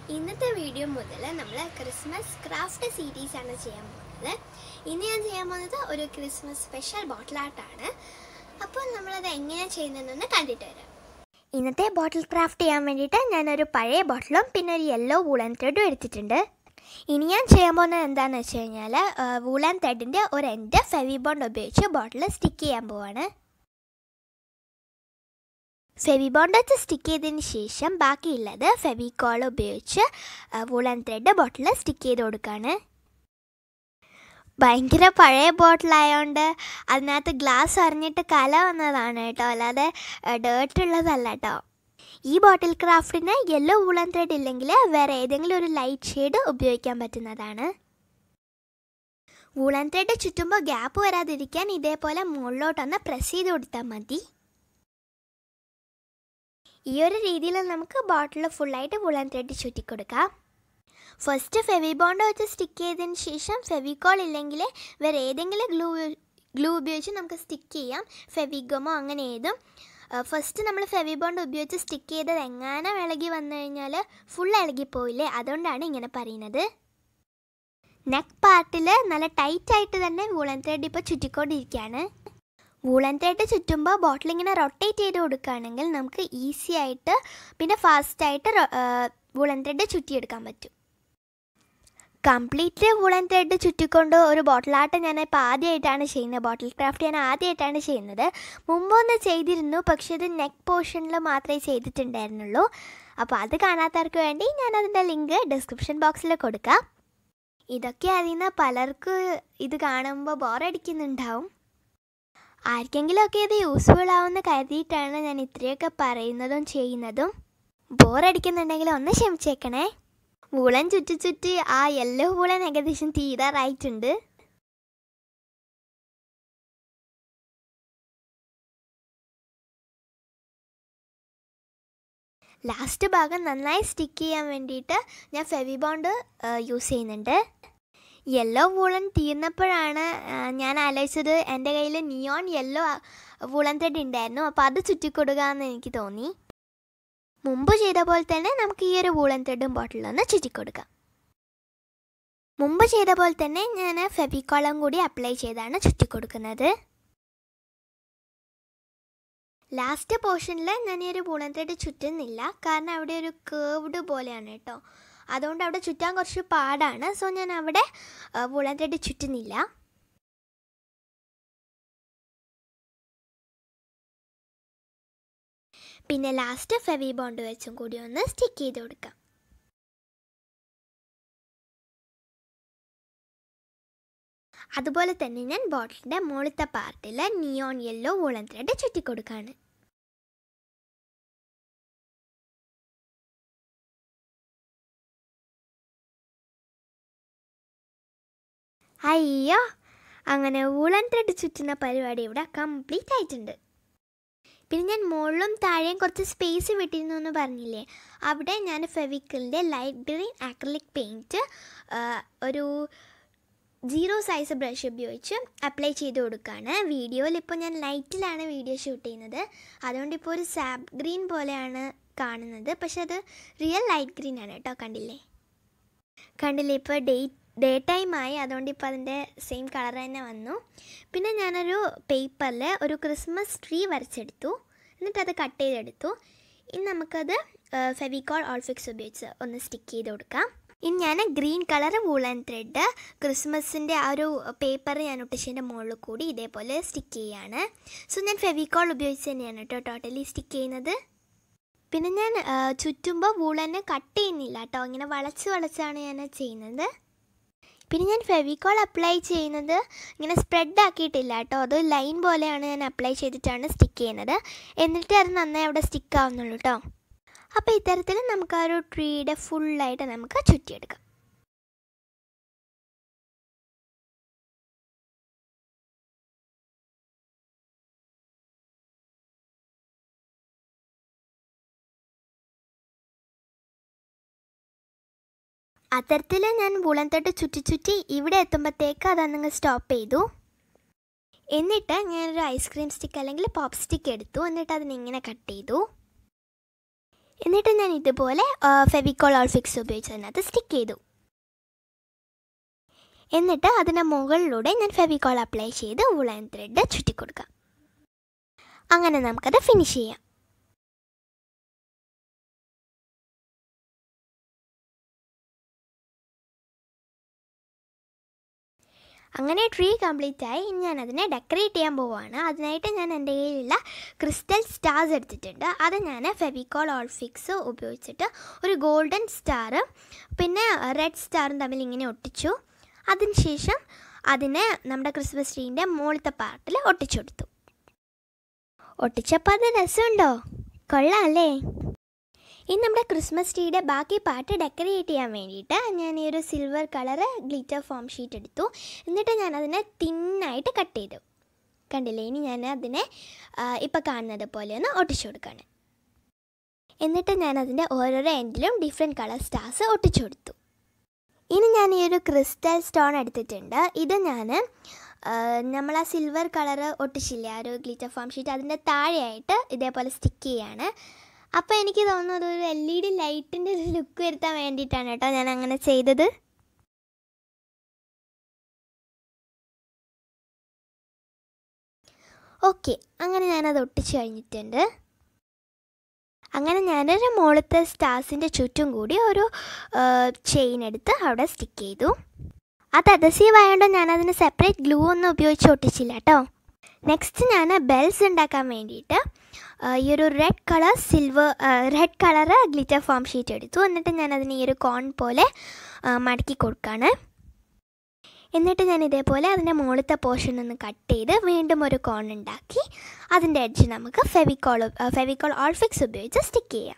ഇന്നത്തെ വീഡിയോ മുതൽ നമ്മൾ ക്രിസ്മസ് ക്രാഫ്റ്റ് സീരീസ് ആണ് ചെയ്യാൻ പോകുന്നത് ഇന്ന് ഞാൻ ചെയ്യാൻ പോകുന്നത് ഒരു ക്രിസ്മസ് സ്പെഷ്യൽ ബോട്ടിൽ ആർട്ടാണ് അപ്പോൾ നമ്മളത് എങ്ങനെയാണ് ചെയ്യുന്നതെന്ന് കണ്ടിട്ട് വരാം ഇന്നത്തെ ബോട്ടിൽ ക്രാഫ്റ്റ് ചെയ്യാൻ വേണ്ടിയിട്ട് ഞാനൊരു പഴയ ബോട്ടിലും പിന്നെ ഒരു യെല്ലോ വൂളൻ ത്രെഡും എടുത്തിട്ടുണ്ട് ഇനി ഞാൻ ചെയ്യാൻ പോകുന്നത് എന്താണെന്ന് വെച്ച് കഴിഞ്ഞാൽ വൂളൻ ത്രെഡിൻ്റെ ഒരു എൻഡ് ഫെവി ബോണ്ട് ഉപയോഗിച്ച് ബോട്ടിൽ സ്റ്റിക്ക് ചെയ്യാൻ പോവാണ് ഫെവി ബോണ്ട് വെച്ച് സ്റ്റിക്ക് ചെയ്തതിന് ശേഷം ബാക്കിയുള്ളത് ഫെവിക്കോൾ ഉപയോഗിച്ച് വൂളൻ ത്രെഡ് ബോട്ടിൽ സ്റ്റിക്ക് ചെയ്ത് കൊടുക്കുകയാണ് ഭയങ്കര പഴയ ബോട്ടിലായതുകൊണ്ട് അതിനകത്ത് ഗ്ലാസ് അറിഞ്ഞിട്ട് കല വന്നതാണ് കേട്ടോ അല്ലാതെ ഡേർട്ട് ഉള്ളതല്ല കേട്ടോ ഈ ബോട്ടിൽ ക്രാഫ്റ്റിന് യെല്ലോ വൂളൻ ത്രെഡ് ഇല്ലെങ്കിൽ വേറെ ഏതെങ്കിലും ഒരു ലൈറ്റ് ഷെയ്ഡ് ഉപയോഗിക്കാൻ പറ്റുന്നതാണ് വൂളൻ ത്രെഡ് ചുറ്റുമ്പോൾ ഗ്യാപ്പ് വരാതിരിക്കാൻ ഇതേപോലെ മുകളിലോട്ടൊന്ന് പ്രസ് ചെയ്ത് കൊടുത്താൽ മതി ഈ ഒരു രീതിയിൽ നമുക്ക് ബോട്ടിൽ ഫുള്ളായിട്ട് വുളൻ ത്രെഡ് ചുറ്റിക്കൊടുക്കാം ഫസ്റ്റ് ഫെവി ബോണ്ട് വെച്ച് സ്റ്റിക്ക് ചെയ്തതിന് ശേഷം ഫെവിക്കോൾ ഇല്ലെങ്കിൽ വേറെ ഏതെങ്കിലും ഗ്ലൂ ഗ്ലൂ ഉപയോഗിച്ച് നമുക്ക് സ്റ്റിക്ക് ചെയ്യാം ഫെവിഗമോ അങ്ങനെ ഏതും ഫസ്റ്റ് നമ്മൾ ഫെവി ബോണ്ട് ഉപയോഗിച്ച് സ്റ്റിക്ക് ചെയ്തത് എങ്ങനെ ഇളകി വന്നു കഴിഞ്ഞാൽ ഫുൾ ഇളകിപ്പോയില്ലേ അതുകൊണ്ടാണ് ഇങ്ങനെ പറയുന്നത് നെക്ക് പാർട്ടിൽ നല്ല ടൈറ്റായിട്ട് തന്നെ വൂളൻ ത്രെഡ് ഇപ്പോൾ ചുറ്റിക്കൊണ്ടിരിക്കുകയാണ് വൂളൻ ത്രെഡ് ചുറ്റുമ്പോൾ ബോട്ടിൽ ഇങ്ങനെ റൊട്ടേറ്റ് ചെയ്ത് കൊടുക്കുകയാണെങ്കിൽ നമുക്ക് ഈസി ആയിട്ട് പിന്നെ ഫാസ്റ്റായിട്ട് വൂളൻ ത്രെഡ് ചുറ്റിയെടുക്കാൻ പറ്റും കംപ്ലീറ്റ് വൂളൻ ത്രെഡ് ചുറ്റിക്കൊണ്ട് ഒരു ബോട്ടിലാട്ട് ഞാൻ ഇപ്പോൾ ആദ്യമായിട്ടാണ് ചെയ്യുന്നത് ബോട്ടിൽ ക്രാഫ്റ്റ് ഞാൻ ആദ്യമായിട്ടാണ് ചെയ്യുന്നത് മുമ്പൊന്ന് ചെയ്തിരുന്നു പക്ഷേ ഇത് നെക്ക് പോർഷനിൽ മാത്രമേ ചെയ്തിട്ടുണ്ടായിരുന്നുള്ളൂ അപ്പോൾ അത് കാണാത്തവർക്ക് വേണ്ടി ഞാൻ അതിൻ്റെ ലിങ്ക് ഡിസ്ക്രിപ്ഷൻ ബോക്സിൽ കൊടുക്കാം ഇതൊക്കെ അറിയുന്ന പലർക്കും ഇത് കാണുമ്പോൾ ബോറടിക്കുന്നുണ്ടാവും ആർക്കെങ്കിലുമൊക്കെ ഇത് യൂസ്ഫുൾ ആവുമെന്ന് കരുതിയിട്ടാണ് ഞാൻ ഇത്രയൊക്കെ പറയുന്നതും ചെയ്യുന്നതും ബോറടിക്കുന്നുണ്ടെങ്കിൽ ഒന്ന് ക്ഷമിച്ചേക്കണേ വൂളൻ ചുറ്റി ചുറ്റി ആ യെല്ലോ വൂളൻ ഏകദേശം തീരാറായിട്ടുണ്ട് ലാസ്റ്റ് ഭാഗം നന്നായി സ്റ്റിക്ക് ചെയ്യാൻ വേണ്ടിയിട്ട് ഞാൻ ഫെവി ബോണ്ട് യൂസ് ചെയ്യുന്നുണ്ട് യെല്ലോ വൂളൻ തീർന്നപ്പോഴാണ് ഞാൻ ആലോചിച്ചത് എൻ്റെ കയ്യിൽ നിയോൺ യെല്ലോ വൂളൻ ത്രെഡ് ഉണ്ടായിരുന്നു അപ്പോൾ അത് ചുറ്റിക്കൊടുക്കാമെന്ന് എനിക്ക് തോന്നി മുമ്പ് ചെയ്ത പോലെ തന്നെ നമുക്ക് ഈ ഒരു വൂളൻ ത്രെഡും ബോട്ടിലൊന്ന് ചുറ്റിക്കൊടുക്കാം മുമ്പ് ചെയ്ത പോലെ തന്നെ ഞാൻ ഫെവിക്കോളം കൂടി അപ്ലൈ ചെയ്താണ് ചുറ്റിക്കൊടുക്കുന്നത് ലാസ്റ്റ് പോർഷനിൽ ഞാൻ ഈ ഒരു വൂളൻ ത്രെഡ് ചുറ്റുന്നില്ല കാരണം അവിടെ ഒരു കേവ്ഡ് പോലെയാണ് കേട്ടോ അതുകൊണ്ട് അവിടെ ചുറ്റാൻ കുറച്ച് പാടാണ് സോ ഞാൻ അവിടെ വുളൻ ത്രെഡ് ചുറ്റുന്നില്ല പിന്നെ ലാസ്റ്റ് ഫെവി ബോണ്ട് വെച്ചും കൂടി ഒന്ന് സ്റ്റിക്ക് ചെയ്ത് കൊടുക്കാം അതുപോലെ തന്നെ ഞാൻ ബോട്ടിലിൻ്റെ മുകളിലത്തെ പാർട്ടിൽ നിയോൺ യെല്ലോ വൂളൻ ത്രെഡ് ചുറ്റിക്കൊടുക്കുകയാണ് അയ്യോ അങ്ങനെ വൂളൻ ത്രെഡ് ചുറ്റുന്ന പരിപാടി ഇവിടെ കംപ്ലീറ്റ് ആയിട്ടുണ്ട് പിന്നെ ഞാൻ മുകളിലും താഴെയും കുറച്ച് സ്പേസ് വിട്ടിരുന്നു എന്ന് പറഞ്ഞില്ലേ അവിടെ ഞാൻ ഫെവിക്കലിൻ്റെ ലൈറ്റ് ഗ്രീൻ ആക്രലിക് പെയിൻറ്റ് ഒരു സീറോ സൈസ് ബ്രഷ് ഉപയോഗിച്ച് അപ്ലൈ ചെയ്ത് കൊടുക്കുകയാണ് വീഡിയോയിൽ ഇപ്പോൾ ഞാൻ ലൈറ്റിലാണ് വീഡിയോ ഷൂട്ട് ചെയ്യുന്നത് അതുകൊണ്ട് ഇപ്പോൾ ഒരു സാപ്പ് ഗ്രീൻ പോലെയാണ് കാണുന്നത് പക്ഷെ അത് റിയൽ ലൈറ്റ് ഗ്രീൻ ആണ് കേട്ടോ കണ്ടില്ലേ കണ്ടില്ലേ ഇപ്പോൾ ഡേറ്റ് ഡേ ടൈമായി അതുകൊണ്ട് ഇപ്പോൾ അതിൻ്റെ സെയിം കളർ തന്നെ വന്നു പിന്നെ ഞാനൊരു പേപ്പറിൽ ഒരു ക്രിസ്മസ് ട്രീ വരച്ചെടുത്തു എന്നിട്ട് അത് കട്ട് ചെയ്തെടുത്തു ഇനി നമുക്കത് ഫെവിക്കോൾ ഓൾഫിക്സ് ഉപയോഗിച്ച് ഒന്ന് സ്റ്റിക്ക് ചെയ്ത് കൊടുക്കാം ഇനി ഞാൻ ഗ്രീൻ കളർ വൂളൻ ത്രെഡ് ക്രിസ്മസിൻ്റെ ആ ഒരു പേപ്പർ ഞാൻ ഒട്ടിച്ചതിൻ്റെ മുകളിൽ കൂടി ഇതേപോലെ സ്റ്റിക്ക് ചെയ്യാണ് സോ ഞാൻ ഫെവിക്കോൾ ഉപയോഗിച്ച് തന്നെയാണ് കേട്ടോ ടോട്ടലി സ്റ്റിക്ക് ചെയ്യുന്നത് പിന്നെ ഞാൻ ചുറ്റുമ്പോൾ വൂളനെ കട്ട് ചെയ്യുന്നില്ല കേട്ടോ ഇങ്ങനെ വളച്ച് വളച്ചാണ് ഞാൻ ചെയ്യുന്നത് പിന്നെ ഞാൻ ഫെവിക്കോൾ അപ്ലൈ ചെയ്യുന്നത് ഇങ്ങനെ സ്പ്രെഡ് ആക്കിയിട്ടില്ല കേട്ടോ അത് ലൈൻ പോലെയാണ് ഞാൻ അപ്ലൈ ചെയ്തിട്ടാണ് സ്റ്റിക്ക് ചെയ്യുന്നത് എന്നിട്ട് അത് നന്നായി അവിടെ സ്റ്റിക്ക് ആവുന്നുള്ളൂ കേട്ടോ അപ്പോൾ ഇത്തരത്തിൽ നമുക്ക് ആ ഒരു ട്രീയുടെ ഫുള്ളായിട്ട് നമുക്ക് ചുറ്റിയെടുക്കാം അത്തരത്തിൽ ഞാൻ വൂളൻ തൊട്ട് ചുറ്റി ചുറ്റി ഇവിടെ എത്തുമ്പോഴത്തേക്ക് അതങ്ങ് സ്റ്റോപ്പ് ചെയ്തു എന്നിട്ട് ഞാനൊരു ഐസ്ക്രീം സ്റ്റിക്ക് അല്ലെങ്കിൽ പോപ്പ് സ്റ്റിക്ക് എടുത്തു എന്നിട്ട് അതിനിങ്ങനെ കട്ട് ചെയ്തു എന്നിട്ട് ഞാൻ ഇതുപോലെ ഫെവിക്കോൾ ഓൾ ഫിക്സ് ഉപയോഗിച്ച് അതിനകത്ത് സ്റ്റിക്ക് ചെയ്തു എന്നിട്ട് അതിൻ്റെ മുകളിലൂടെ ഞാൻ ഫെവിക്കോൾ അപ്ലൈ ചെയ്ത് വുളൻ ത്രെഡ് ചുറ്റിക്കൊടുക്കാം അങ്ങനെ നമുക്കത് ഫിനിഷ് ചെയ്യാം അങ്ങനെ ട്രീ കംപ്ലീറ്റ് ആയി ഇനി ഞാൻ അതിനെ ഡെക്കറേറ്റ് ചെയ്യാൻ പോവുകയാണ് അതിനായിട്ട് ഞാൻ എൻ്റെ കയ്യിലുള്ള ക്രിസ്റ്റൽ സ്റ്റാർസ് എടുത്തിട്ടുണ്ട് അത് ഞാൻ ഫെവിക്കോൾ ഓൾ ഫിക്സ് ഉപയോഗിച്ചിട്ട് ഒരു ഗോൾഡൻ സ്റ്റാർ പിന്നെ റെഡ് സ്റ്റാറും തമ്മിൽ ഇങ്ങനെ ഒട്ടിച്ചു അതിനുശേഷം അതിനെ നമ്മുടെ ക്രിസ്മസ് ട്രീൻ്റെ മുകളിലത്തെ പാർട്ടിൽ ഒട്ടിച്ചു കൊടുത്തു ഒട്ടിച്ചപ്പോൾ അത് രസമുണ്ടോ കൊള്ളാം അല്ലേ ഇനി നമ്മുടെ ക്രിസ്മസ് ട്രീയുടെ ബാക്കി പാർട്ട് ഡെക്കറേറ്റ് ചെയ്യാൻ വേണ്ടിയിട്ട് ഞാൻ ഈ ഒരു silver colour glitter foam sheet എടുത്തു എന്നിട്ട് ഞാൻ അതിനെ തിന്നായിട്ട് കട്ട് ചെയ്തു കണ്ടില്ലേ ഇനി ഞാൻ അതിനെ ഇപ്പോൾ കാണുന്നത് പോലെ ഒന്ന് ഒട്ടിച്ചു കൊടുക്കുകയാണ് എന്നിട്ട് ഞാൻ അതിൻ്റെ ഓരോരോ എൻഡിലും ഡിഫറെൻറ്റ് കളർ സ്റ്റാർസ് ഒട്ടിച്ചു കൊടുത്തു ഇനി ഞാൻ ഈ ഒരു ക്രിസ്റ്റൽ സ്റ്റോൺ എടുത്തിട്ടുണ്ട് ഇത് ഞാൻ നമ്മൾ ആ സിൽവർ കളർ ഒട്ടിച്ചില്ലേ ആ ഒരു ഗ്ലിറ്റർ ഫോം ഷീറ്റ് അതിൻ്റെ താഴെയായിട്ട് ഇതേപോലെ സ്റ്റിക്ക് ചെയ്യാണ് അപ്പോൾ എനിക്ക് തോന്നുന്നത് ഒരു എൽ ഇ ഡി ലൈറ്റിൻ്റെ ഒരു ലുക്ക് വരുത്താൻ വേണ്ടിയിട്ടാണ് കേട്ടോ ഞാൻ അങ്ങനെ ചെയ്തത് ഓക്കെ അങ്ങനെ ഞാനത് ഒട്ടിച്ച് കഴിഞ്ഞിട്ടുണ്ട് അങ്ങനെ ഞാനൊരു മുകളത്തെ സ്റ്റാർസിൻ്റെ ചുറ്റും കൂടി ഒരു ചെയിൻ എടുത്ത് അവിടെ സ്റ്റിക്ക് ചെയ്തു അത് അദസീവ് ആയതുകൊണ്ട് ഞാനതിന് സെപ്പറേറ്റ് ഗ്ലൂ ഒന്നും ഉപയോഗിച്ച് ഒട്ടിച്ചില്ല കേട്ടോ നെക്സ്റ്റ് ഞാൻ ബെൽസ് ഉണ്ടാക്കാൻ വേണ്ടിയിട്ട് ഈ ഒരു red colour silver red colour glitter foam sheet എടുത്തു എന്നിട്ട് ഞാൻ അതിന് ഈ ഒരു കോൺ പോലെ മടക്കി കൊടുക്കുകയാണ് എന്നിട്ട് ഞാൻ ഇതേപോലെ അതിൻ്റെ മുകളിലത്തെ പോർഷൻ ഒന്ന് കട്ട് ചെയ്ത് വീണ്ടും ഒരു കോൺ ഉണ്ടാക്കി അതിൻ്റെ എഡ്ജ് നമുക്ക് ഫെവിക്കോൾ ഫെവിക്കോൾ ഓൾ ഫിക്സ് ഉപയോഗിച്ച് സ്റ്റിക്ക് ചെയ്യാം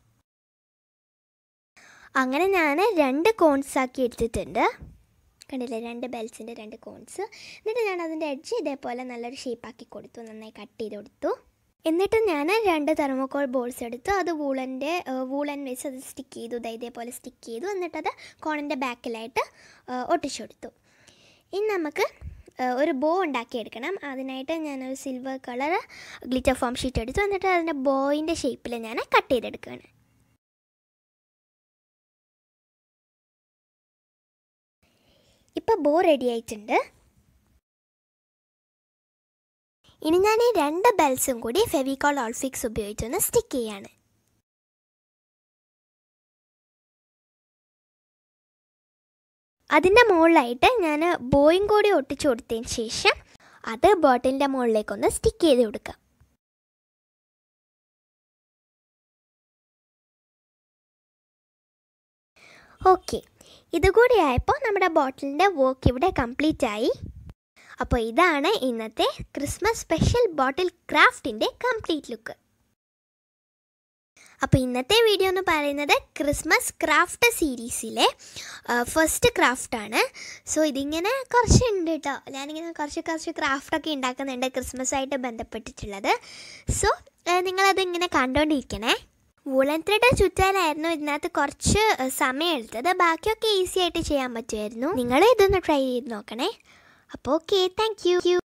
അങ്ങനെ ഞാൻ രണ്ട് കോൺസ് ആക്കി എടുത്തിട്ടുണ്ട് കണ്ടില്ലേ രണ്ട് ബെൽസിൻ്റെ രണ്ട് കോൺസ് എന്നിട്ട് ഞാൻ അതിൻ്റെ എഡ്ജ് ഇതേപോലെ നല്ലൊരു ഷേപ്പാക്കി കൊടുത്തു നന്നായി കട്ട് ചെയ്ത് കൊടുത്തു എന്നിട്ട് ഞാൻ രണ്ട് തെർമോക്കോൾ ബോൾസ് എടുത്തു അത് വൂളൻ്റെ വൂളൻ വെച്ച് അത് സ്റ്റിക്ക് ചെയ്തു ദാ ഇതേപോലെ സ്റ്റിക്ക് ചെയ്തു എന്നിട്ടത് കോണിൻ്റെ ബാക്കിലായിട്ട് ഒട്ടിച്ചു കൊടുത്തു ഇനി നമുക്ക് ഒരു ബോ ഉണ്ടാക്കിയെടുക്കണം അതിനായിട്ട് ഞാനൊരു silver colour glitter foam sheet എടുത്തു എന്നിട്ട് അതിൻ്റെ ബോയിൻ്റെ ഷേപ്പിൽ ഞാൻ കട്ട് ചെയ്തെടുക്കുകയാണ് ഇപ്പോൾ ബോ റെഡി ആയിട്ടുണ്ട് ഇനി ഞാൻ ഈ രണ്ട് ബെൽസും കൂടി ഫെവിക്കോൾ ഓൾഫിക്സ് ഉപയോഗിച്ചൊന്ന് സ്റ്റിക്ക് ചെയ്യാണ് അതിൻ്റെ മുകളിലായിട്ട് ഞാൻ ബോയും കൂടി ഒട്ടിച്ചു കൊടുത്തതിന് ശേഷം അത് ബോട്ടിലിൻ്റെ മുകളിലേക്കൊന്ന് സ്റ്റിക്ക് ചെയ്ത് കൊടുക്കാം ഓക്കെ ഇതുകൂടി ആയപ്പോൾ നമ്മുടെ ബോട്ടിലിൻ്റെ വർക്ക് ഇവിടെ കംപ്ലീറ്റ് ആയി അപ്പോൾ ഇതാണ് ഇന്നത്തെ ക്രിസ്മസ് സ്പെഷ്യൽ ബോട്ടിൽ ക്രാഫ്റ്റിൻ്റെ കംപ്ലീറ്റ് ലുക്ക് അപ്പോൾ ഇന്നത്തെ വീഡിയോ എന്ന് പറയുന്നത് ക്രിസ്മസ് ക്രാഫ്റ്റ് സീരീസിലെ ഫസ്റ്റ് ക്രാഫ്റ്റാണ് സോ ഇതിങ്ങനെ കുറച്ചുണ്ട് കേട്ടോ ഞാനിങ്ങനെ കുറച്ച് കുറച്ച് ക്രാഫ്റ്റൊക്കെ ഉണ്ടാക്കുന്നുണ്ട് ക്രിസ്മസ് ആയിട്ട് ബന്ധപ്പെട്ടിട്ടുള്ളത് സോ നിങ്ങളത് ഇങ്ങനെ കണ്ടുകൊണ്ടിരിക്കണേ വൂളൻ ത്രെഡ് ചുറ്റാനായിരുന്നു ഇതിനകത്ത് കുറച്ച് സമയം എടുത്തത് ബാക്കിയൊക്കെ ഈസി ആയിട്ട് ചെയ്യാൻ പറ്റുമായിരുന്നു നിങ്ങൾ ഇതൊന്ന് ട്രൈ ചെയ്ത് നോക്കണേ അപ്പോൾ ഓക്കെ താങ്ക് യു